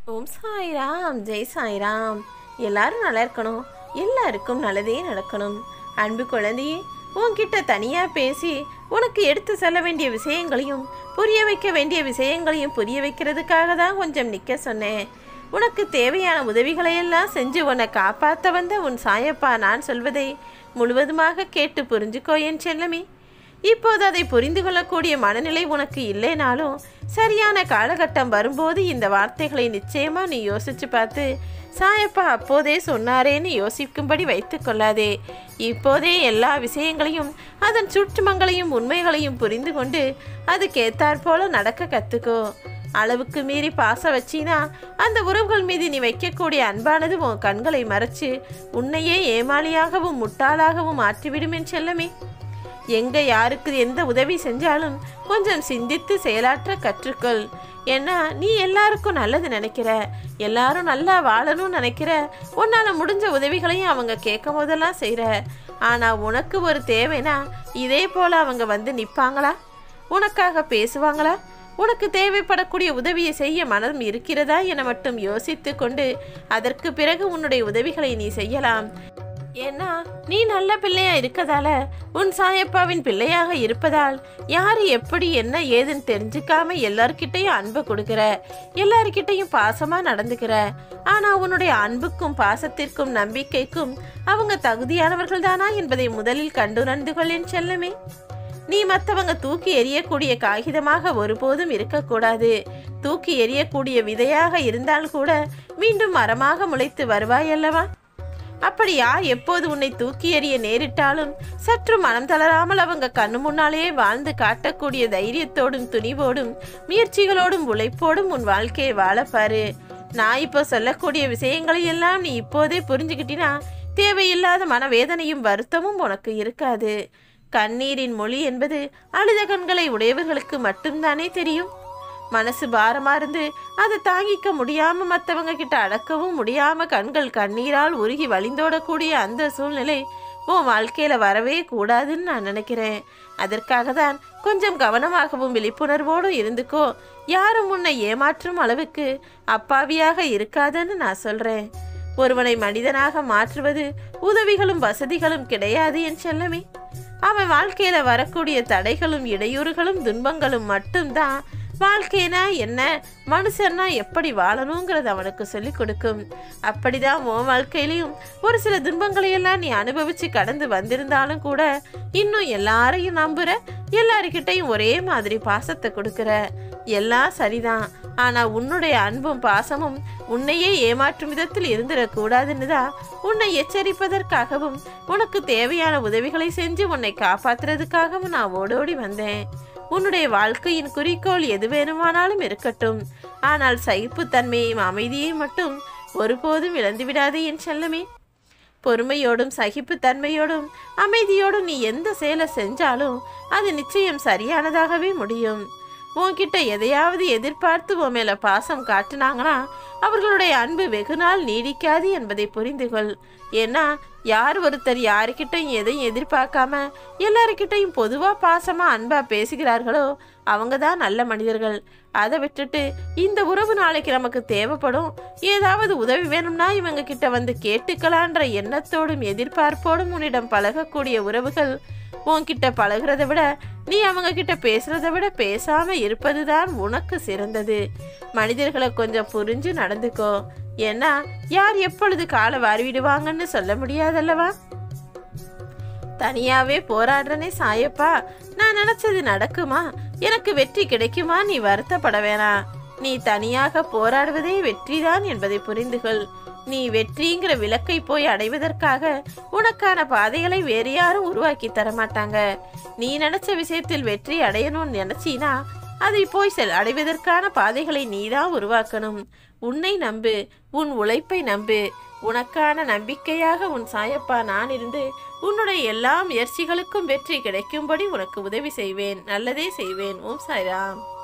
ஓம் சாய்ராம் ஜெய் சாய்ராம் எல்லாரும் நல்லா இருக்கணும் எல்லாருக்கும் நல்லதே நடக்கணும் அன்பு குழந்தையே உன்கிட்ட தனியா பேசி உனக்கு எடுத்து செல்ல வேண்டிய விஷயங்களையும் புரிய வைக்க வேண்டிய விஷயங்களையும் புரிய வைக்கிறதுக்காக தான் கொஞ்சம் நிற்க சொன்னேன் உனக்கு தேவையான உதவிகளையெல்லாம் செஞ்சு உன்னை காப்பாற்ற வந்த உன் சாயப்பா நான் சொல்வதை முழுவதுமாக கேட்டு புரிஞ்சுக்கோ என் செல்லமே இப்போது அதை புரிந்து கொள்ளக்கூடிய மனநிலை உனக்கு இல்லைனாலும் சரியான காலகட்டம் வரும்போது இந்த வார்த்தைகளை நிச்சயமா நீ யோசிச்சு பார்த்து சாயப்பா அப்போதே சொன்னாரேன்னு யோசிக்கும்படி வைத்துக் கொள்ளாதே இப்போதே எல்லா விஷயங்களையும் அதன் சுற்றுமங்களையும் உண்மைகளையும் புரிந்து கொண்டு அதுக்கேத்தாற் போல நடக்க கத்துக்கோ அளவுக்கு மீறி பாச வச்சினா அந்த உறவுகள் மீது நீ வைக்கக்கூடிய அன்பானது உன் கண்களை மறைச்சு உன்னையே ஏமாளியாகவும் முட்டாளாகவும் மாற்றிவிடும் என் செல்லமே எங்க யாருக்கு எந்த உதவி செஞ்சாலும் கொஞ்சம் சிந்தித்து செயலாற்ற கற்றுக்கொள் ஏன்னா நீ எல்லாருக்கும் நல்லது நினைக்கிற எல்லாரும் நல்லா வாழணும்னு நினைக்கிற உன்னால முடிஞ்ச உதவிகளையும் அவங்க கேட்கும் போதெல்லாம் செய்கிற ஆனா உனக்கு ஒரு தேவைனா இதே போல அவங்க வந்து நிற்பாங்களா உனக்காக பேசுவாங்களா உனக்கு தேவைப்படக்கூடிய உதவியை செய்ய மனம் இருக்கிறதா என மட்டும் யோசித்து கொண்டு அதற்கு பிறகு உன்னுடைய உதவிகளை நீ செய்யலாம் ஏன்னா நீ நல்ல பிள்ளையா இருக்கதால உன் சாயப்பாவின் பிள்ளையாக இருப்பதால் யாரு எப்படி என்ன ஏதுன்னு தெரிஞ்சுக்காம எல்லார்கிட்டையும் அன்பை கொடுக்கிற எல்லார்கிட்டையும் பாசமா நடந்துக்கிற ஆனா உன்னுடைய அன்புக்கும் பாசத்திற்கும் நம்பிக்கைக்கும் அவங்க தகுதியானவர்கள் தானா என்பதை முதலில் கண்டுணர்ந்து கொள் என் செல்லமே நீ மற்றவங்க தூக்கி எறியக்கூடிய காகிதமாக ஒருபோதும் இருக்கக்கூடாது தூக்கி எறியக்கூடிய விதையாக இருந்தால் கூட மீண்டும் மரமாக முளைத்து வருவாய் அல்லவா அப்படி யார் எப்போது உன்னை தூக்கி எறிய நேரிட்டாலும் சற்று மனம் தளராமல் அவங்க கண்ணு முன்னாலேயே வாழ்ந்து காட்டக்கூடிய தைரியத்தோடும் துணிவோடும் முயற்சிகளோடும் உழைப்போடும் உன் வாழ்க்கையை வாழப்பாரு நான் இப்போ சொல்லக்கூடிய விஷயங்களை எல்லாம் நீ இப்போதே புரிஞ்சுக்கிட்டினா தேவையில்லாத மனவேதனையும் வருத்தமும் உனக்கு இருக்காது கண்ணீரின் மொழி என்பது அழுத கண்களை உடையவர்களுக்கு மட்டும்தானே தெரியும் மனசு பாரமா இருந்து அதை தாங்கிக்க முடியாம மற்றவங்க கிட்ட அடக்கவும் முடியாம கண்கள் கண்ணீரால் உருகி வழிந்தோடக்கூடிய அந்த சூழ்நிலை உன் வாழ்க்கையில வரவே கூடாதுன்னு நான் நினைக்கிறேன் அதற்காக தான் கொஞ்சம் கவனமாகவும் விழிப்புணர்வோடும் இருந்துக்கோ யாரும் உன்னை ஏமாற்றும் அளவுக்கு அப்பாவியாக இருக்காதுன்னு நான் சொல்றேன் ஒருவனை மனிதனாக மாற்றுவது உதவிகளும் வசதிகளும் கிடையாது என் செல்லமே அவன் வாழ்க்கையில வரக்கூடிய தடைகளும் இடையூறுகளும் துன்பங்களும் மட்டும்தான் வாழ்க்கைனா என்ன மனுஷன்னா எப்படி வாழணுங்கிறத அவனுக்கு சொல்லிக் கொடுக்கும் அப்படிதான் உன் வாழ்க்கையிலையும் ஒரு சில துன்பங்களையெல்லாம் நீ அனுபவிச்சு கடந்து வந்திருந்தாலும் கூட இன்னும் எல்லாரையும் நம்புற எல்லாருக்கிட்டையும் ஒரே மாதிரி பாசத்தை கொடுக்குற எல்லாம் சரிதான் ஆனா உன்னுடைய அன்பும் பாசமும் உன்னையே ஏமாற்றும் விதத்தில் இருந்துடக்கூடாதுன்னு தான் உன்னை எச்சரிப்பதற்காகவும் உனக்கு தேவையான உதவிகளை செஞ்சு உன்னை காப்பாத்துறதுக்காகவும் நான் ஓடோடி வந்தேன் உன்னுடைய வாழ்க்கையின் குறிக்கோள் எது வேணுமானாலும் இருக்கட்டும் ஆனால் சகிப்புத்தன்மையையும் அமைதியையும் மட்டும் ஒருபோதும் இழந்து விடாதே என் செல்லமே பொறுமையோடும் சகிப்புத்தன்மையோடும் அமைதியோடும் நீ எந்த செயலை செஞ்சாலும் அது நிச்சயம் சரியானதாகவே முடியும் உன்கிட்ட எதையாவது எதிர்பார்த்து உன் மேல பாசம் காட்டுனாங்கன்னா அவர்களுடைய அன்பு வெகு நாள் நீடிக்காது என்பதை புரிந்து கொள் ஏன்னா யார் ஒருத்தர் யாருக்கிட்டையும் எதையும் எதிர்பார்க்காம எல்லாருக்கிட்டையும் பொதுவா பாசமா அன்பா பேசுகிறார்களோ அவங்க தான் நல்ல மனிதர்கள் அதை விட்டுட்டு இந்த உறவு நாளைக்கு நமக்கு தேவைப்படும் ஏதாவது உதவி வேணும்னா இவங்க கிட்ட வந்து கேட்டுக்கலான்ற எண்ணத்தோடும் எதிர்பார்ப்போடும் உன்னிடம் பழகக்கூடிய உறவுகள் உன்கிட்ட பழகுறத விட நீ அவங்க கிட்ட பேசுறத விட பேசாம இருப்பதுதான் உனக்கு சிறந்தது மனிதர்களை கொஞ்சம் புரிஞ்சு நடந்துக்கோ ஏன்னா யார் எப்பொழுது காலை வாரிவிடுவாங்கன்னு சொல்ல முடியாதல்லவா தனியாவே போராடுறனே சாயப்பா நான் நினைச்சது நடக்குமா எனக்கு வெற்றி கிடைக்குமா நீ வருத்தப்பட வேணாம் நீ தனியாக போராடுவதே வெற்றிதான் என்பதை புரிந்துகொள் நீ வெற்றிங்கிற விளக்கை போய் அடைவதற்காக உனக்கான பாதைகளை வேறு யாரும் உருவாக்கி தரமாட்டாங்க நீ நினைச்ச விஷயத்தில் வெற்றி அடையணும்னு நினைச்சினா அதை போய் செல் அடைவதற்கான பாதைகளை நீதான் உருவாக்கணும் உன்னை நம்பு உன் உழைப்பை நம்பு உனக்கான நம்பிக்கையாக உன் சாயப்பா நான் இருந்து உன்னுடைய எல்லா முயற்சிகளுக்கும் வெற்றி கிடைக்கும்படி உனக்கு உதவி செய்வேன் நல்லதே செய்வேன் ஓம் சாய்ராம்